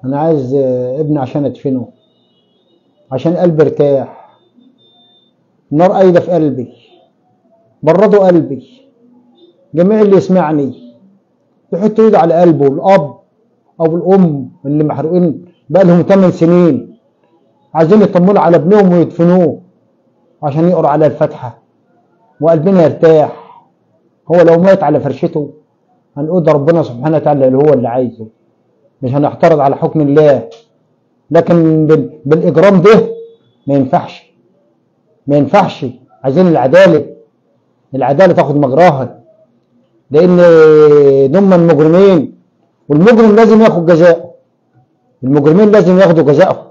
انا عايز آه، ابني عشان ادفنه عشان قلبي ارتاح النار قايده في قلبي بردوا قلبي جميع اللي يسمعني يحط ايده على قلبه الاب او الام اللي محروقين بقى لهم 8 سنين عايزين يطمنوا على ابنهم ويدفنوه عشان يقروا على الفاتحه وقلبنا يرتاح هو لو مات على فرشته هنقول ده ربنا سبحانه وتعالى اللي هو اللي عايزه مش هنعترض على حكم الله لكن بال- بالاجرام ده ما ينفعش ما ينفعش عايزين العداله العداله تاخد مجراها لان دول المجرمين والمجرم لازم ياخد جزاءه المجرمين لازم ياخدوا جزاءهم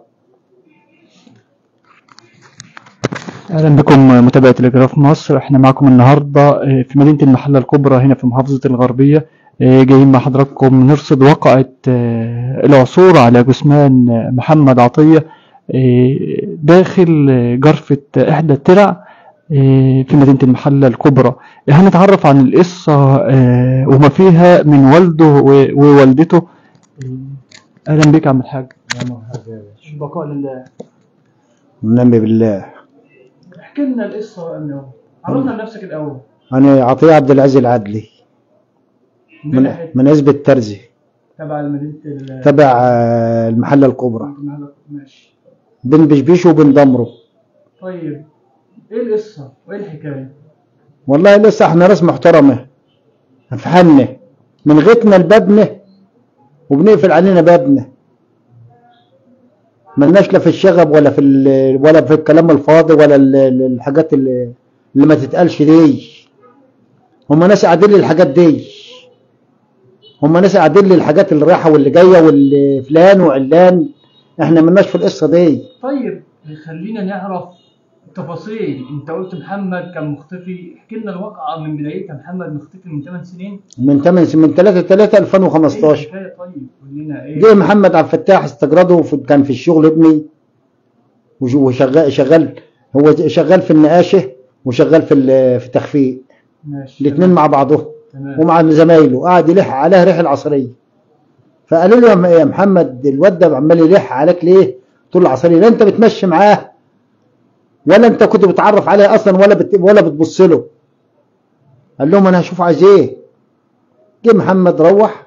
اهلا بكم متابعة تلجراف مصر احنا معكم النهاردة اه، في مدينة المحلة الكبرى هنا في محافظة الغربية اه، جايين مع حضراتكم نرصد واقعة اه، العثور على جثمان اه، محمد عطية اه، داخل اه، جرفة احدى الترع اه، في مدينة المحلة الكبرى هنتعرف عن القصة اه، وما فيها من والده و- ووالدته اه، اهلا بك يا عم الحاج البقاء لله ونعم بالله احكي لنا القصة بقى عرفنا لنفسك الاول انا عطيه عبد العزيز العدلي من من حزب الترزي تبع المدينة ال- تبع آه، المحله الكبرى ماشي بين بشبيش وبين دمره طيب ايه القصة وايه الحكاية؟ والله لسه احنا ناس محترمه افهمنا من غيتنا لبابنا وبنقفل علينا بابنا ملناش لا في الشغب ولا في ال- ولا في الكلام الفاضي ولا ال- ال- الحاجات اللي, اللي ما تتقالش دي هم ناس قاعدين لي الحاجات دي هم ناس قاعدين لي الحاجات اللي رايحه واللي جايه واللي فلان وعلان احنا ملناش في القصه دي طيب خلينا نعرف التفاصيل انت قلت محمد كان مختفي احكي لنا الواقعة من بدايتها محمد مختفي من 8 سنين من 8 من 3 3 ايه 2015 الحكاية طيب قول لنا ايه جه محمد عبد الفتاح استجرده في كان في الشغل ابني وش- وشغال شغال هو شغال في النقاشه وشغال في ال- في التخفيق ماشي الاثنين مع بعضهم تمام ومع زمايله قاعد يلح عليها ريح العصريه فقالوا له يا م- يا محمد الواد ده عمال يلح عليك ليه طول العصريه لا انت بتمشي معاه ولا انت كنت بتعرف عليه اصلا ولا بت... ولا بتبص له قال لهم انا هشوف عايز ايه جه محمد روح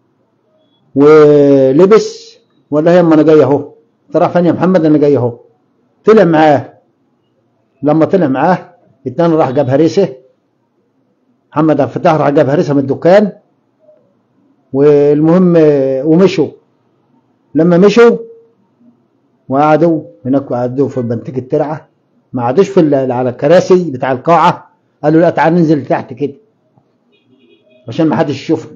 ولبس ولا هي اما انا جاي اهو ترى فين يا محمد انا جاي اهو طلع معاه لما طلع معاه التاني راح جاب هريسه محمد عبد الفتاح راح جاب هريسه من الدكان والمهم آه، ومشوا لما مشوا وقعدوا هناك قعدوا في بنتيك الترعه ما قعدوش في ال- على الكراسي بتاع القاعه قالوا لا تعال ننزل تحت كده عشان ما حدش يشوفنا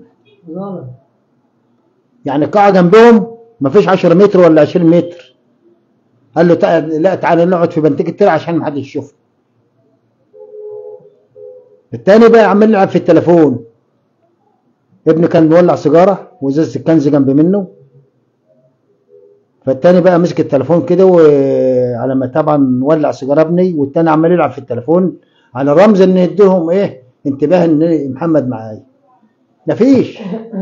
يعني القاعه جنبهم ما فيش 10 متر ولا 20 متر قال له تعال لا تعالى نقعد في بنتيك الترعه عشان ما حدش يشوفنا التاني بقى عمال يلعب في التليفون ابني كان مولع سيجاره وازازه الكنز جنب منه فالتاني بقى مسك التليفون كده وعلى ما طبعا مولع سيجاره ابني والتاني عمال يلعب في التليفون على رمز ان يديهم ايه انتباه ان محمد معايا مفيش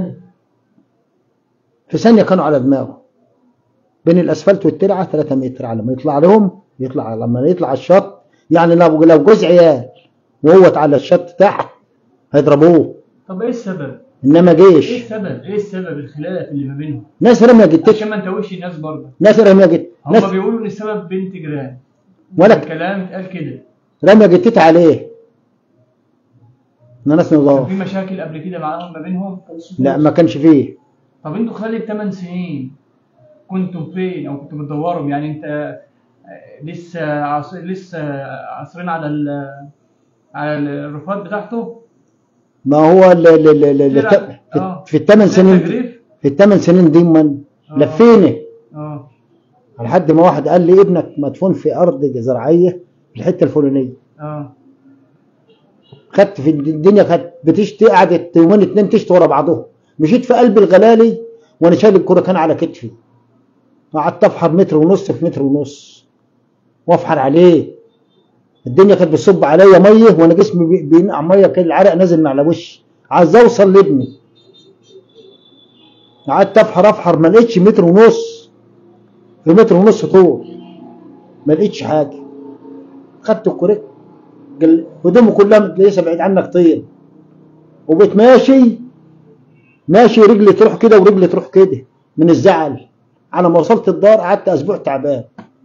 في ثانيه كانوا على دماغه بين الاسفلت والترعه 3 متر على ما يطلع لهم يطلع لما يطلع على الشط يعني لو لو جوز عيال وهو على الشط تحت هيضربوه طب ايه السبب؟ انما ايه جيش السبب؟ ايه السبب الخلاف اللي ما بينهم؟ ناس رميه جتت عشان ما نتوهش الناس برضه ناس رميه جت هم ناس بيقولوا ان السبب بنت جيران ولا الكلام اتقال كده رميه جتت عليه إن ناس كان نضاف في مشاكل قبل كده معاهم ما بينهم لا ما كانش فيه طب انتوا خلال الثمان سنين كنتم فين او كنتوا بتدوروا يعني انت آه، لسه عص... لسه عصرين على ال... على الرفات بتاعته ما هو ال ال ال ال ال تلعب. في, آه. في الثمان سنين تجريف في الثمان سنين دي من آه. لفينا اه لحد ما واحد قال لي ابنك مدفون في ارض زراعيه في الحته الفلانيه اه خدت في الدنيا خدت بتشتي قعدت يومين اتنين تشتي ورا بعضهم مشيت في قلب الغلالي وانا شايل الكركان على كتفي قعدت افحر متر ونص في متر ونص وافحر عليه الدنيا كانت بتصب عليا ميه وانا جسمي بي- بينقع ميه كده العرق نازل من على وشي عايز اوصل لابني قعدت افحر افحر ما لقيتش متر ونص في متر ونص طول ما لقيتش حاجه خدت الكوريك قال- هدومه كلها لسه بعيد عنك طين وبقيت ماشي ماشي رجلي تروح كده ورجلي تروح كده من الزعل على ما وصلت الدار قعدت اسبوع تعبان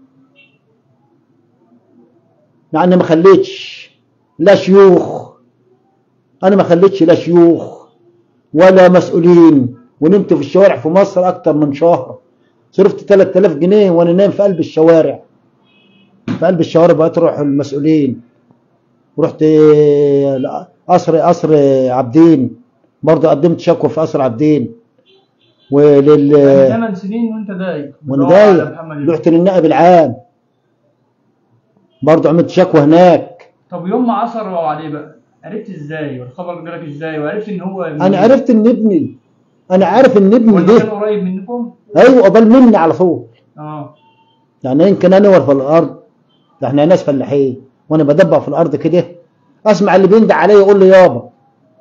يعني ما خليتش لا شيوخ انا ما خليتش لا شيوخ ولا مسؤولين ونمت في الشوارع في مصر اكتر من شهر صرفت 3000 جنيه وانا نايم في قلب الشوارع في قلب الشوارع بقيت اروح المسؤولين ورحت لا، قصر قصر عابدين برضه قدمت شكوى في قصر عابدين ولل ثمان سنين وانت دايق وانا بتدور على دايق محمد يوسف. رحت للنائب العام برضه عملت شكوى هناك طب يوم ما عثروا عليه بقى عرفت ازاي والخبر جالك ازاي وعرفت ان هو انا عرفت ان ابني انا عارف ان ابني ولا كان ده قريب منكم ايوه قبل مني على طول اه يعني يمكن انور في الارض ده احنا ناس فلاحين وانا بدبق في الارض كده اسمع اللي بيندع عليا يقول لي يابا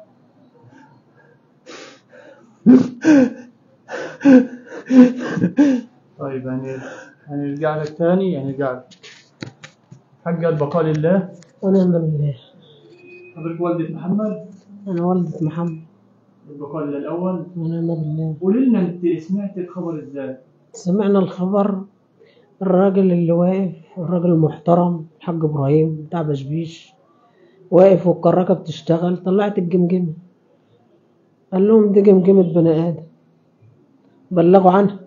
طيب يعني هنرجع لك تاني هنرجع لك حاج البقاء لله ونعم بالله حضرتك والدة محمد أنا والدة محمد البقاء لله الأول ونعم بالله قولي لنا انت سمعت الخبر ازاي؟ سمعنا الخبر الراجل اللي واقف الراجل المحترم الحاج إبراهيم بتاع بشبيش واقف والكراكة بتشتغل طلعت الجمجمة قال لهم دي جمجمة بني آدم بلغوا عنها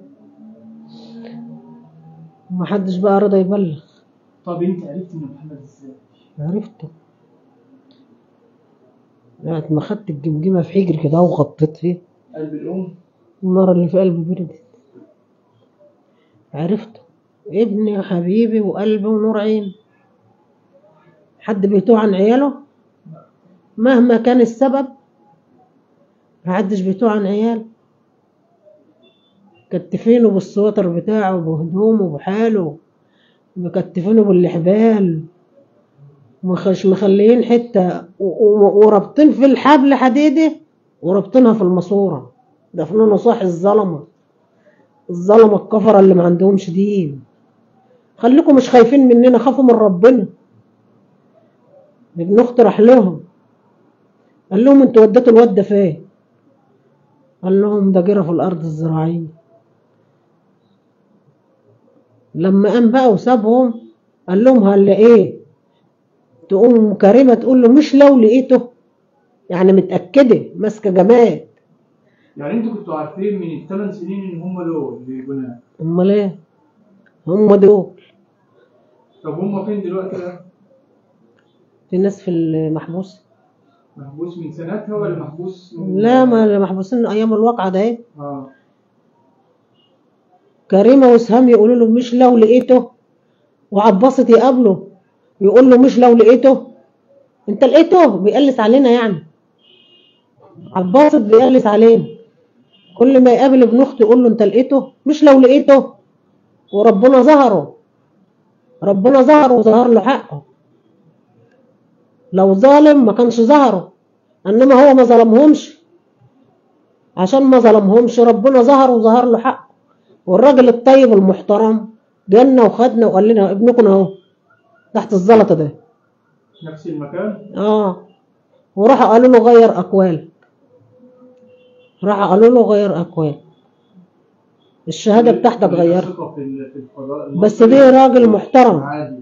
محدش بقى رضى يبلغ طب انت عرفت ان محمد ازاي؟ عرفته ساعة ما خدت الجمجمة في حجري كده وغطيت فيه قلب الأم النار اللي في قلبي بردت عرفته ابني وحبيبي وقلبي ونور عين حد بيتوه عن عياله مهما كان السبب محدش بيتوه عن عياله مكتفينه بالسوتر بتاعه بهدومه بحاله مكتفينه بالحبال مخش مخليين حتة و- و- ورابطين في الحبل حديدة ورابطينها في الماسورة دفنونا صاح الظلمة الظلمة الكفرة اللي ما عندهمش دين خليكم مش خايفين مننا خافوا من ربنا ابن اختي راح لهم قال لهم انتوا وديتوا الواد ده فين قال لهم ده جرى في الارض الزراعيه لما قام بقى وسابهم قال لهم هنلاقيه تقوم كريمه تقول له مش لو لقيته يعني متاكده ماسكه جماد يعني انتوا كنتوا عارفين من الثمان سنين ان هم دول اللي بناء امال ايه هم دول طب هم فين دلوقتي بقى؟ في ناس في المحبوس محبوس من سنتها ولا محبوس من لا ما محبوسين ايام الواقعه ده ايه اه كريمه وسهام يقولوا له مش لو لقيته وعباسط يقابله يقول له مش لو لقيته انت لقيته بيقلس علينا يعني عباسط بيقلس علينا كل ما يقابل ابن اخته يقول له انت لقيته مش لو لقيته وربنا ظهره ربنا ظهره وظهر له حقه لو ظالم ما كانش ظهره انما هو ما ظلمهمش عشان ما ظلمهمش ربنا ظهر وظهر له حقه والراجل الطيب المحترم جالنا وخدنا وقال لنا ابنكم اهو تحت الزلطه ده نفس المكان اه وراحوا قالوا له غير اقوال راحوا قالوا له غير اقوال الشهاده بتاعتك كل غيرها ثقة في ال- في القضاء بس المصري دي راجل محترم عادي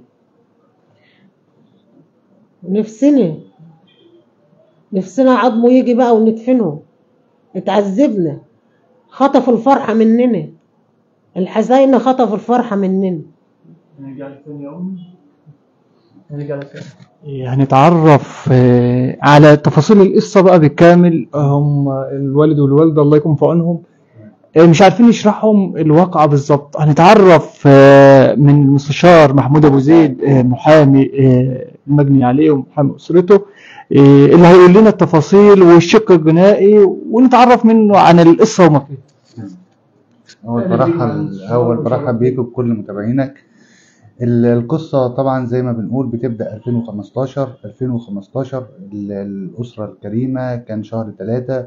نفسنا نفسنا عظمه يجي بقى وندفنه اتعذبنا خطفوا الفرحة مننا الحزينة خطفوا الفرحة مننا هنرجع لك تاني يا أمي هنرجع لك تاني هنتعرف آه، على تفاصيل القصة بقى بالكامل هم الوالد والوالدة الله يكون في عونهم آه، مش عارفين يشرحهم الواقعة بالظبط هنتعرف آه، من المستشار محمود أبو زيد آه، محامي آه، المجني عليه ومحامي أسرته آه، اللي هيقول لنا التفاصيل والشق الجنائي ونتعرف منه عن القصة وما فيها أول أهلا بيك برحب معلش. أول شرف برحب بيك. بيك وبكل متابعينك ال- القصة طبعا زي ما بنقول بتبدأ 2015 2015 ال- الأسرة الكريمة كان شهر ثلاثة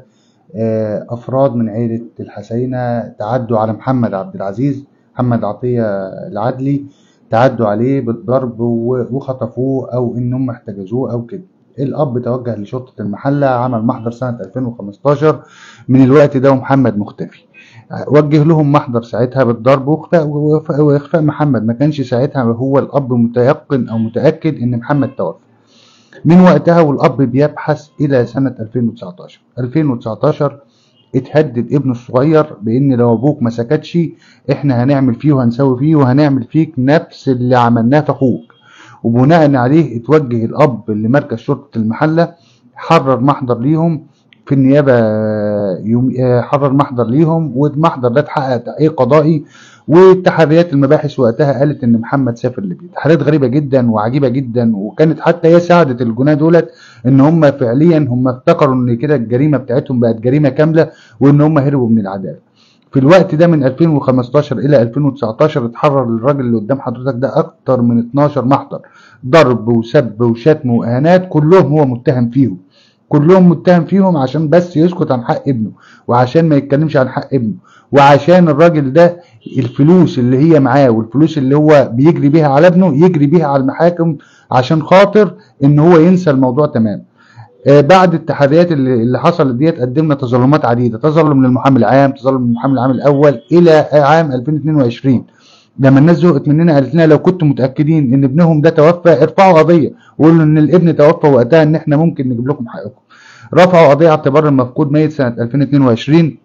آه، افراد من عيله الحسينه تعدوا على محمد عبد العزيز محمد عطيه العدلي تعدوا عليه بالضرب و- وخطفوه او انهم احتجزوه او كده الاب توجه لشرطه المحله عمل محضر سنه 2015 من الوقت ده ومحمد مختفي وجه لهم محضر ساعتها بالضرب واخفاء واخفاء واخفاء محمد ما كانش ساعتها هو الاب متيقن او متاكد ان محمد توفى من وقتها والاب بيبحث الى سنه 2019 2019 اتهدد ابنه الصغير بان لو ابوك ما سكتش احنا هنعمل فيه وهنسوي فيه وهنعمل فيك نفس اللي عملناه في اخوك وبناء عليه اتوجه الاب لمركز شرطه المحله حرر محضر ليهم في النيابه يوم آه، حرر محضر ليهم والمحضر ده اتحقق تحقيق قضائي وتحريات المباحث وقتها قالت ان محمد سافر ليبيا تحريات غريبه جدا وعجيبه جدا وكانت حتى هي ساعدت الجناه دولت ان هم فعليا هم افتكروا ان كده الجريمه بتاعتهم بقت جريمه كامله وان هم هربوا من العداله في الوقت ده من 2015 الى 2019 اتحرر الراجل اللي قدام حضرتك ده اكتر من 12 محضر ضرب وسب وشتم واهانات كلهم هو متهم فيهم كلهم متهم فيهم عشان بس يسكت عن حق ابنه وعشان ما يتكلمش عن حق ابنه وعشان الراجل ده الفلوس اللي هي معاه والفلوس اللي هو بيجري بيها على ابنه يجري بيها على المحاكم عشان خاطر ان هو ينسى الموضوع تمام آه، بعد التحريات اللي اللي حصلت ديت قدمنا تظلمات عديده تظلم من المحامي العام تظلم من المحامي العام الاول الى عام 2022 لما الناس زهقت مننا قالت لنا لو كنتم متاكدين ان ابنهم ده توفى ارفعوا قضيه وقولوا ان الابن توفى وقتها ان احنا ممكن نجيب لكم حقكم رفعوا قضيه اعتبار المفقود ميت سنه 2022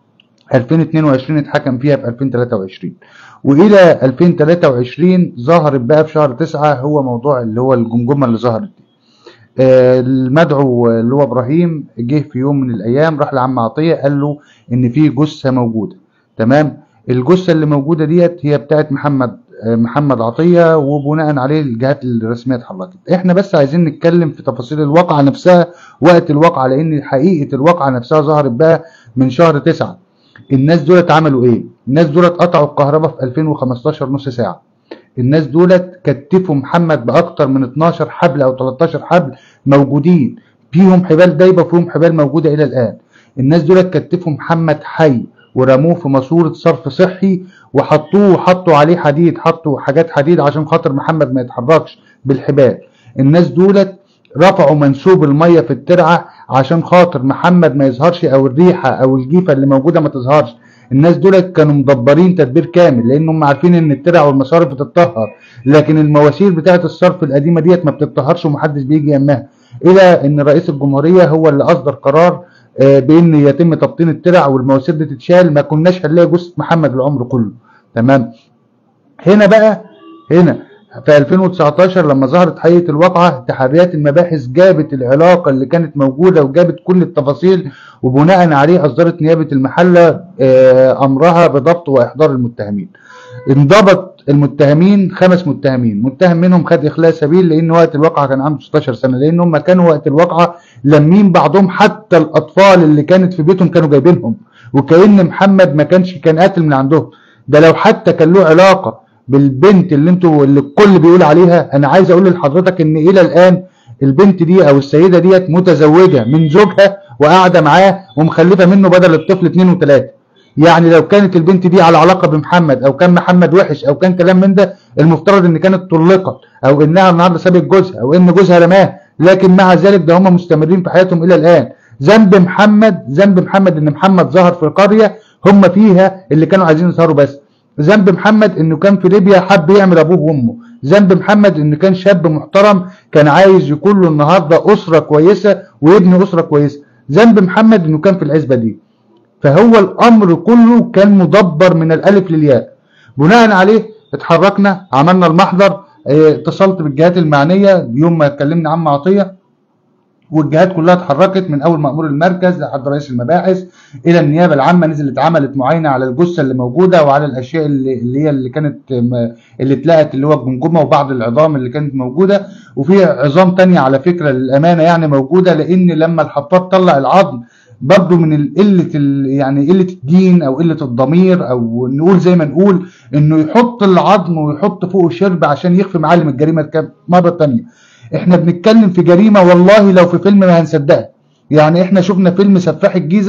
2022 اتحكم فيها في 2023 والى 2023 ظهرت بقى في شهر 9 هو موضوع اللي هو الجمجمه اللي ظهرت دي آه، المدعو اللي هو ابراهيم جه في يوم من الايام راح لعم عطيه قال له ان في جثه موجوده تمام الجثه اللي موجوده ديت هي بتاعت محمد آه، محمد عطيه وبناء عليه الجهات الرسميه اتحركت احنا بس عايزين نتكلم في تفاصيل الواقعه نفسها وقت الواقعه لان حقيقه الواقعه نفسها ظهرت بقى من شهر 9 الناس دولت عملوا ايه الناس دولت قطعوا الكهرباء في 2015 نص ساعه الناس دولت كتفوا محمد باكتر من 12 حبل او 13 حبل موجودين فيهم حبال دايبه وفيهم حبال موجوده الى الان الناس دولت كتفوا محمد حي ورموه في ماسوره صرف صحي وحطوه وحطوا عليه حديد حطوا حاجات حديد عشان خاطر محمد ما يتحركش بالحبال الناس دولت رفعوا منسوب الميه في الترعه عشان خاطر محمد ما يظهرش او الريحه او الجيفه اللي موجوده ما تظهرش الناس دولت كانوا مدبرين تدبير كامل لانهم عارفين ان الترع والمصارف بتتطهر لكن المواسير بتاعه الصرف القديمه ديت ما بتتطهرش ومحدش بيجي يمها الى ان رئيس الجمهوريه هو اللي اصدر قرار آه، بان يتم تبطين الترع والمواسير دي تتشال ما كناش هنلاقي جثه محمد العمر كله تمام هنا بقى هنا في 2019 لما ظهرت حقيقة الواقعة تحريات المباحث جابت العلاقة اللي كانت موجودة وجابت كل التفاصيل وبناء عليه أصدرت نيابة المحلة آه، أمرها بضبط وإحضار المتهمين انضبط المتهمين خمس متهمين متهم منهم خد إخلاء سبيل لأن وقت الواقعة كان عنده 16 سنة لأن هم كانوا وقت الواقعة لمين بعضهم حتى الأطفال اللي كانت في بيتهم كانوا جايبينهم وكأن محمد ما كانش كان قاتل من عندهم ده لو حتى كان له علاقة بالبنت اللي انتوا اللي الكل بيقول عليها انا عايز اقول لحضرتك ان الى الان البنت دي او السيده ديت متزوجه من زوجها وقاعده معاه ومخلفه منه بدل الطفل اتنين وتلاته يعني لو كانت البنت دي على علاقه بمحمد او كان محمد وحش او كان كلام من ده المفترض ان كانت طلقت او انها النهارده سابت جوزها او ان جوزها رماه لكن مع ذلك ده هم مستمرين في حياتهم الى الان ذنب محمد ذنب محمد ان محمد ظهر في قريه هم فيها اللي كانوا عايزين يظهروا بس ذنب محمد انه كان في ليبيا حب يعمل ابوه وامه ذنب محمد انه كان شاب محترم كان عايز يكون له النهارده اسره كويسه ويبني اسره كويسه ذنب محمد انه كان في العزبه دي فهو الامر كله كان مدبر من الالف للياء بناء عليه اتحركنا عملنا المحضر اه، اتصلت بالجهات المعنيه يوم ما اتكلمنا عم عطيه والجهات كلها اتحركت من اول مأمور المركز لحد رئيس المباحث الى النيابه العامه نزلت عملت معاينه على الجثه اللي موجوده وعلى الاشياء اللي, اللي هي اللي كانت م- اللي اتلقت اللي هو الجمجمه وبعض العظام اللي كانت موجوده وفي عظام تانية على فكره للامانه يعني موجوده لان لما الحطاب طلع العظم برضه من ال- قله ال- يعني قله الدين او قله الضمير او نقول زي ما نقول انه يحط العظم ويحط فوقه شرب عشان يخفي معالم الجريمه كام- مره تانية احنا بنتكلم في جريمه والله لو في فيلم ما هنصدقها يعني احنا شفنا فيلم سفاح الجيزه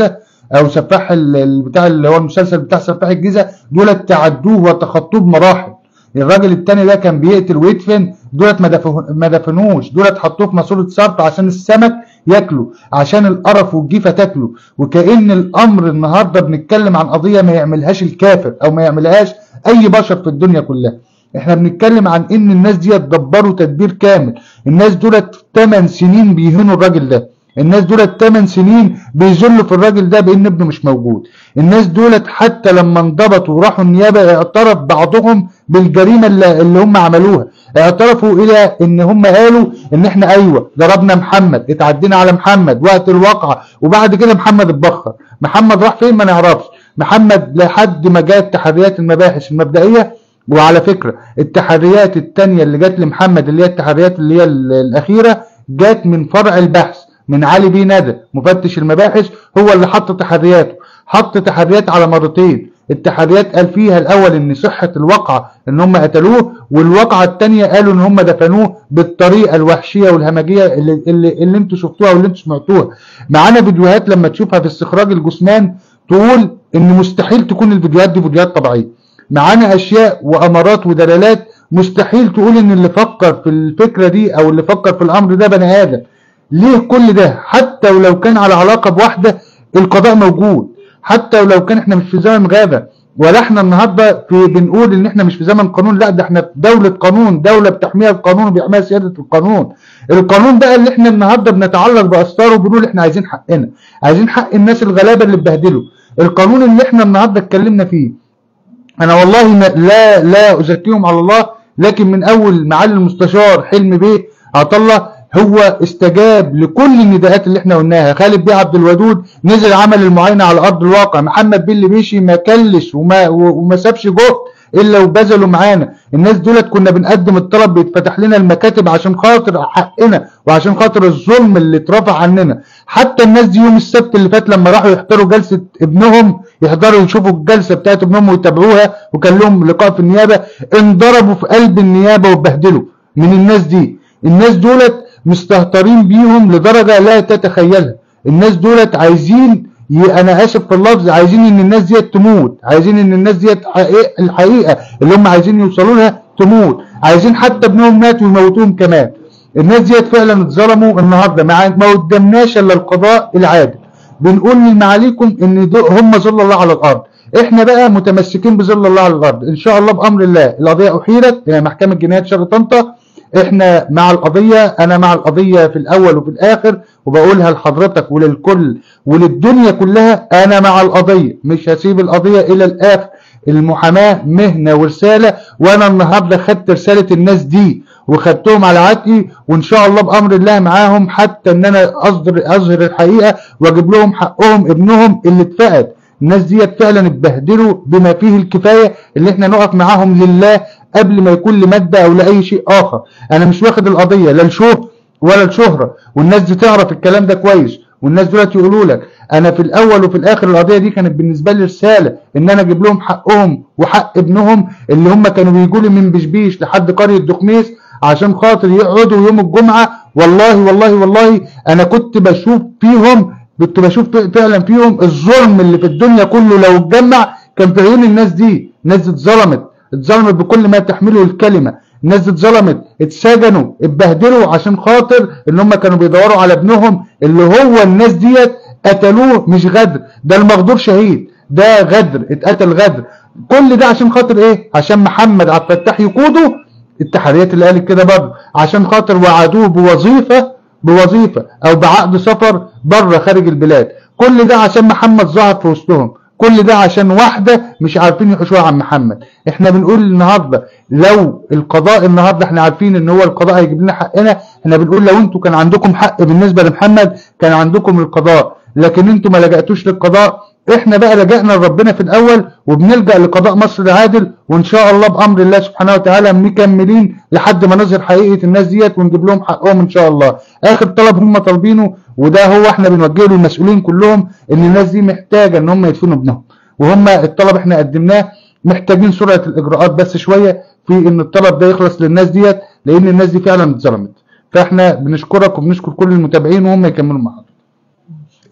او سفاح ال- ال- بتاع اللي هو المسلسل بتاع سفاح الجيزه دول تعدوه وتخطوه بمراحل الراجل التاني ده كان بيقتل ويدفن دولت ما دفنو- ما دفنوش دولت حطوه في ماسوره صرف عشان السمك ياكله عشان القرف والجيفه تاكله وكأن الامر النهارده بنتكلم عن قضيه ما يعملهاش الكافر او ما يعملهاش اي بشر في الدنيا كلها احنا بنتكلم عن ان الناس دي دبروا تدبير كامل الناس دولت 8 سنين بيهنوا الراجل ده الناس دولت 8 سنين بيذلوا في الراجل ده بان ابنه مش موجود الناس دولت حتى لما انضبطوا وراحوا النيابه اعترف بعضهم بالجريمه اللي, اللي هم عملوها اعترفوا الى ان هم قالوا ان احنا ايوه ضربنا محمد اتعدينا على محمد وقت الواقعه وبعد كده محمد اتبخر محمد راح فين ما نعرفش محمد لحد ما جاءت تحريات المباحث المبدئيه وعلى فكره التحريات التانية اللي جت لمحمد اللي هي التحريات اللي هي ال- الاخيره جت من فرع البحث من علي بيه ندى مفتش المباحث هو اللي حط تحرياته حط تحريات على مرتين التحريات قال فيها الاول ان صحه الواقعه ان هم قتلوه والواقعه الثانيه قالوا ان هم دفنوه بالطريقه الوحشيه والهمجيه اللي, اللي, اللي انتوا شفتوها واللي انتوا سمعتوها معانا فيديوهات لما تشوفها في استخراج الجثمان تقول ان مستحيل تكون الفيديوهات دي فيديوهات طبيعيه معانا اشياء وامارات ودلالات مستحيل تقول ان اللي فكر في الفكره دي او اللي فكر في الامر ده بني ادم ليه كل ده حتى ولو كان على علاقه بواحده القضاء موجود حتى ولو كان احنا مش في زمن غابه ولا احنا النهارده في بنقول ان احنا مش في زمن قانون لا ده احنا في دوله قانون دوله بتحميها القانون وبيحميها سياده القانون القانون بقى اللي احنا النهارده بنتعلق باستاره وبنقول احنا عايزين حقنا عايزين حق الناس الغلابه اللي اتبهدلوا القانون اللي احنا النهارده اتكلمنا فيه انا والله ما لا لا ازكيهم على الله لكن من اول معالي المستشار حلمي بيه عطله هو استجاب لكل النداءات اللي احنا قلناها خالد بيه عبد الودود نزل عمل المعاينه على ارض الواقع محمد بيه اللي مشي ما كلش وما وما سابش جهد الا وبذلوا معانا الناس دولت كنا بنقدم الطلب بيتفتح لنا المكاتب عشان خاطر حقنا وعشان خاطر الظلم اللي اترفع عننا حتى الناس دي يوم السبت اللي فات لما راحوا يحضروا جلسه ابنهم يحضروا يشوفوا الجلسه بتاعت ابنهم ويتابعوها وكان لهم لقاء في النيابه انضربوا في قلب النيابه واتبهدلوا من الناس دي الناس دولت مستهترين بيهم لدرجه لا تتخيلها الناس دولت عايزين ي- انا اسف في اللفظ عايزين ان الناس ديت تموت عايزين ان الناس ديت حقيقة- الحقيقه اللي هم عايزين يوصلوا لها تموت عايزين حتى ابنهم مات ويموتوهم كمان الناس ديت فعلا اتظلموا النهارده ما ما قدامناش الا القضاء العادل بنقول لمعاليكم ان دو- هم ظل الله على الارض احنا بقى متمسكين بظل الله على الارض ان شاء الله بامر الله القضيه احيلت الى محكمه جنايات شرق طنطا احنا مع القضيه انا مع القضيه في الاول وفي الاخر وبقولها لحضرتك وللكل وللدنيا كلها انا مع القضيه مش هسيب القضيه الى الاخر المحاماه مهنه ورساله وانا النهارده خدت رساله الناس دي وخدتهم على عاتقي وان شاء الله بامر الله معاهم حتى ان انا اصدر اظهر الحقيقه واجيب لهم حقهم ابنهم اللي اتفقد الناس ديت فعلا اتبهدلوا بما فيه الكفايه اللي احنا نقف معاهم لله قبل ما يكون لماده او لاي شيء اخر انا مش واخد القضيه لا لشو ولا لشهره والناس دي تعرف الكلام ده كويس والناس دلوقتي يقولوا لك انا في الاول وفي الاخر القضيه دي كانت بالنسبه لي رساله ان انا اجيب لهم حقهم وحق ابنهم اللي هم كانوا بيجوا لي من بشبيش لحد قريه دخميس عشان خاطر يقعدوا يوم الجمعه والله والله والله انا كنت بشوف فيهم كنت بشوف فعلا فيهم الظلم اللي في الدنيا كله لو اتجمع كان في عيون الناس دي الناس دي اتظلمت اتظلمت بكل ما تحمله الكلمه الناس دي اتظلمت اتسجنوا اتبهدلوا عشان خاطر ان هم كانوا بيدوروا على ابنهم اللي هو الناس ديت قتلوه مش غدر ده المغدور شهيد ده غدر اتقتل غدر كل ده عشان خاطر ايه عشان محمد عبد الفتاح يقوده التحريات اللي قالت كده برضه عشان خاطر وعدوه بوظيفه بوظيفه او بعقد سفر بره خارج البلاد كل ده عشان محمد ظهر في وسطهم كل ده عشان واحده مش عارفين يحوشوها عن محمد احنا بنقول النهارده لو القضاء النهارده احنا عارفين ان هو القضاء هيجيب لنا حقنا احنا بنقول لو انتوا كان عندكم حق بالنسبه لمحمد كان عندكم القضاء لكن انتوا ما لجأتوش للقضاء احنا بقى لجأنا لربنا في الاول وبنلجأ لقضاء مصر العادل وان شاء الله بامر الله سبحانه وتعالى مكملين لحد ما نظهر حقيقه الناس ديت ونجيب لهم حقهم ان شاء الله اخر طلب هم طالبينه وده هو احنا بنوجهه للمسؤولين كلهم ان الناس دي محتاجه ان هم يدفنوا ابنهم وهم الطلب احنا قدمناه محتاجين سرعه الاجراءات بس شويه في ان الطلب ده يخلص للناس ديت لان الناس دي فعلا اتظلمت فاحنا بنشكرك وبنشكر كل المتابعين وهم يكملوا مع حضرتك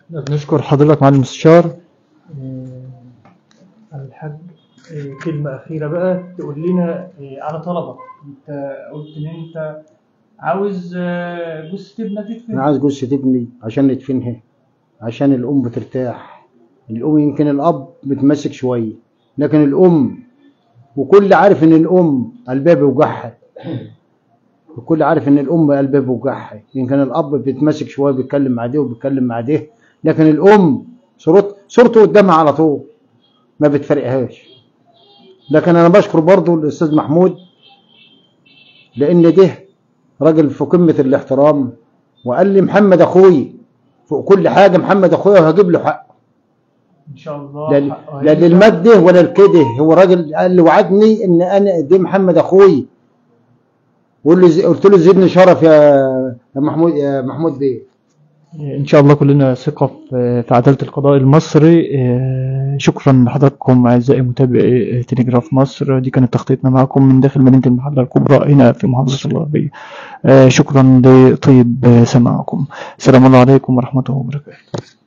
بنشكر حضرتك معالي المستشار آه، على الحاج آه، كلمة أخيرة بقى تقول لنا آه، على طلبك أنت قلت إن أنت عاوز آه، جثة ابنك انا تدفن عايز جثة ابني عشان ندفنها عشان الام بترتاح الام يمكن الاب متمسك شويه لكن الام وكل عارف ان الام قلبها بيوجعها وكل عارف ان الام قلبها بيوجعها يمكن الاب بيتمسك شويه بيتكلم مع ده وبيتكلم مع ده لكن الام صورت صورته قدامها على طول ما بتفرقهاش لكن انا بشكر برضو الاستاذ محمود لان ده راجل في قمه الاحترام وقال لي محمد اخوي فوق كل حاجه محمد اخويا وهجيب له حقه إن شاء الله لا حقه لا هيرجع. للماده ولا الكده هو راجل قال لي وعدني ان انا دي محمد اخوي وقول لي قلت له زدني شرف يا يا محمود يا محمود بيه إن شاء الله كلنا ثقة في في عدالة القضاء المصري آه، شكرا لحضراتكم أعزائي متابعي تليجراف مصر دي كانت تغطيتنا معكم من داخل مدينة المحلة الكبرى هنا في محافظة الغربية آه، شكرا لطيب سماعكم السلام الله عليكم ورحمة الله وبركاته